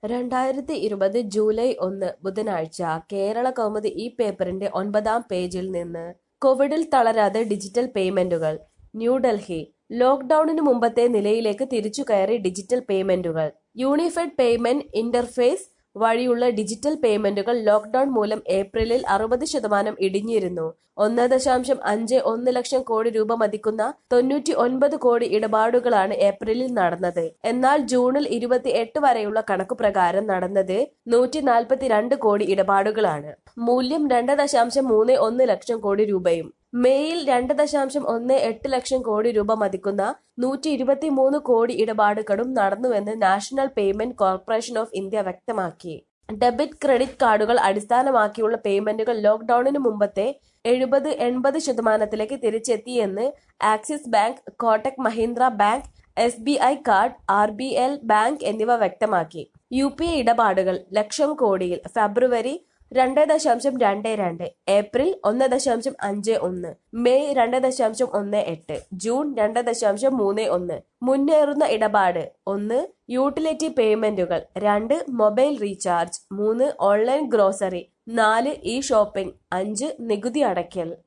രണ്ടായിരത്തി ഇരുപത് ജൂലൈ ഒന്ന് ബുധനാഴ്ച കേരള കൗമുദി ഈ പേപ്പറിന്റെ ഒൻപതാം പേജിൽ നിന്ന് കോവിഡിൽ തളരാതെ ഡിജിറ്റൽ പേയ്മെന്റുകൾ ന്യൂഡൽഹി ലോക്ഡൌണിന് മുമ്പത്തെ നിലയിലേക്ക് തിരിച്ചുകയറി ഡിജിറ്റൽ പേയ്മെന്റുകൾ യൂണിഫൈഡ് പേയ്മെന്റ് ഇന്റർഫേസ് വഴിയുള്ള ഡിജിറ്റൽ പേയ്മെന്റുകൾ ലോക്ഡൌൺ മൂലം ഏപ്രിലിൽ അറുപത് ശതമാനം ഇടിഞ്ഞിരുന്നു ഒന്ന് ദശാംശം അഞ്ച് ഒന്ന് ലക്ഷം കോടി രൂപ മതിക്കുന്ന തൊണ്ണൂറ്റി ഒൻപത് കോടി ഇടപാടുകളാണ് ഏപ്രിലിൽ നടന്നത് എന്നാൽ ജൂണിൽ ഇരുപത്തി എട്ട് വരെയുള്ള കണക്കു പ്രകാരം നടന്നത് നൂറ്റി നാൽപ്പത്തിരണ്ട് കോടി ഇടപാടുകളാണ് മൂല്യം രണ്ട് ദശാംശം മൂന്ന് ഒന്ന് ലക്ഷം കോടി രൂപയും മേയിൽ രണ്ട് ദശാംശം ഒന്ന് എട്ട് ലക്ഷം കോടി രൂപ മതിക്കുന്ന നൂറ്റി ഇരുപത്തിമൂന്ന് കോടി ഇടപാടുകളും നടന്നുവെന്ന് national payment corporation of India വ്യക്തമാക്കി ഡെബിറ്റ് ക്രെഡിറ്റ് കാർഡുകൾ അടിസ്ഥാനമാക്കിയുള്ള പേയ്മെന്റുകൾ ലോക്ഡൌണിന് മുമ്പത്തെ എഴുപത് എൺപത് ശതമാനത്തിലേക്ക് തിരിച്ചെത്തിയെന്ന് Axis bank Kotak Mahindra bank S B I card R B L bank എന്നിവ വ്യക്തമാക്കി യു പി ഐ ഇടപാടുകൾ ലക്ഷം കോടിയിൽ ഫെബ്രുവരി രണ്ട് ദശാംശം രണ്ട് രണ്ട് ഏപ്രിൽ ഒന്ന് ദശാംശം അഞ്ച് ഒന്ന് മെയ് രണ്ട് ദശാംശം ഒന്ന് എട്ട് ജൂൺ രണ്ട് ദശാംശം മൂന്ന് ഒന്ന് മുന്നേറുന്ന ഇടപാട് ഒന്ന് യൂട്ടിലിറ്റി പേയ്മെന്റുകൾ രണ്ട് മൊബൈൽ റീചാർജ് മൂന്ന് ഓൺലൈൻ ഗ്രോസറി നാല് ഇ ഷോപ്പിംഗ് അഞ്ച് നികുതി അടയ്ക്കൽ